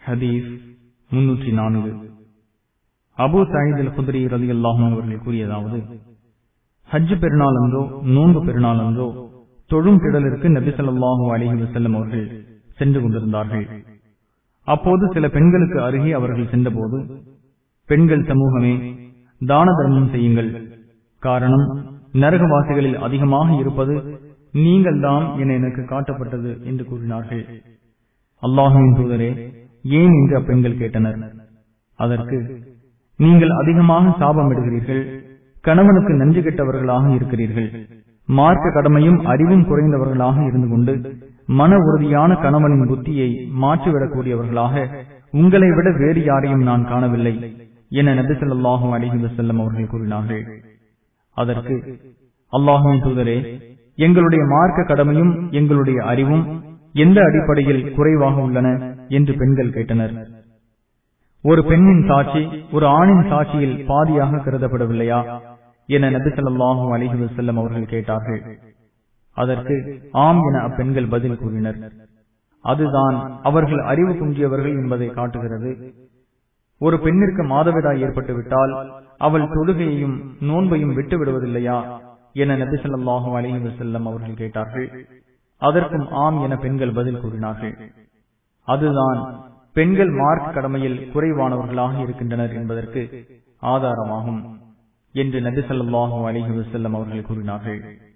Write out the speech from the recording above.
ஹதீஸ் முன்னூற்றி நான்கு அபு சாயித் அல் குதிரி ரதி அல்லாஹும் அவர்கள் கூறியதாவது ஹஜ் பெருநாள் அன்றோ நோன்பு பெருநாள் அன்றோ தொழும் திடலிற்கு நபி ஸல்லல்லாஹு அலைஹி வஸல்லம் அவர்கள் சென்று கொண்டிருந்தார்கள் அப்போது சில பெண்களுக்கு அருகே அவர்கள் சென்றபோது பெண்கள் சமூகமே தான தர்மம் செய்யுங்கள் காரணம் நரகவாசிகளில் அதிகமாக இருப்பது நீங்கள் தான் என எனக்கு காட்டப்பட்டது என்று கூறினார்கள் அல்லாஹுவின் தூதரே ஏன் என்று அப்பெண்கள் கேட்டனர் அதற்கு நீங்கள் அதிகமாக சாபமிடுகிறீர்கள் கணவனுக்கு நன்றி கெட்டவர்களாக இருக்கிறீர்கள் மார்க்க கடமையும் அறிவும் குறைந்தவர்களாக இருந்து கொண்டு மன உறுதியான கணவனின் புத்தியை மாற்றிவிடக்கூடியவர்களாக உங்களை விட வேறு யாரையும் நான் காணவில்லை என நபி சொல்லாஹு அலிஹி வசல்லம் அவர்கள் கூறினார்கள் அதற்கு அல்லாஹுவின் தூதரே எங்களுடைய மார்க்க கடமையும் எங்களுடைய அறிவும் எந்த அடிப்படையில் குறைவாக உள்ளன என்று பெண்கள் கேட்டனர் ஒரு பெண்ணின் சாட்சி ஒரு ஆணின் சாட்சியில் பாதியாக கருதப்படவில்லையா என நபி சொல்லாஹு அலிஹி வசல்லம் அவர்கள் கேட்டார்கள் அதற்கு ஆம் என அப்பெண்கள் பதில் கூறினர் அதுதான் அவர்கள் அறிவு குன்றியவர்கள் என்பதை காட்டுகிறது ஒரு பெண்ணிற்கு மாதவிடாய் ஏற்பட்டுவிட்டால் அவள் தொழுகையையும் நோன்பையும் விட்டு விடுவதில்லையா என நபி சொல்லாஹு அலிஹி வசல்லம் அவர்கள் கேட்டார்கள் அதற்கும் ஆம் என பெண்கள் பதில் கூறினார்கள் அதுதான் பெண்கள் மார்க் கடமையில் குறைவானவர்களாக இருக்கின்றனர் என்பதற்கு ஆதாரமாகும் என்று நபி சொல்லாஹு அலிஹி வசல்லம் அவர்கள் கூறினார்கள்